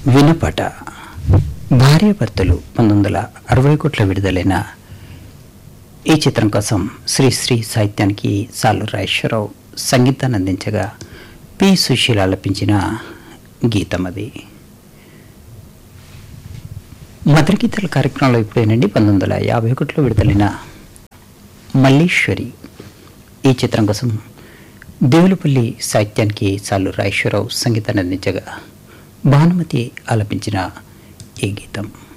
వినుపట భార్యాభర్తలు పంతొమ్మిది వందల అరవై కోట్ల విడుదలైన ఈ చిత్రం కోసం శ్రీ శ్రీ సాహిత్యానికి సాలు రాజేశ్వరరావు సంగీతాన్ని అందించగా పి సుశీల ఆలపించిన గీతం అది మధుర గీతాల కార్యక్రమంలో ఇప్పుడేనండి పంతొమ్మిది వందల యాభై ఒకటిలో విడుదలైన మల్లీశ్వరి ఈ చిత్రం కోసం దేవులపల్లి సాహిత్యానికి సాలు రాజేశ్వరరావు సంగీతాన్ని అందించగా భానుమతి ఆలపించిన ఈ గీతం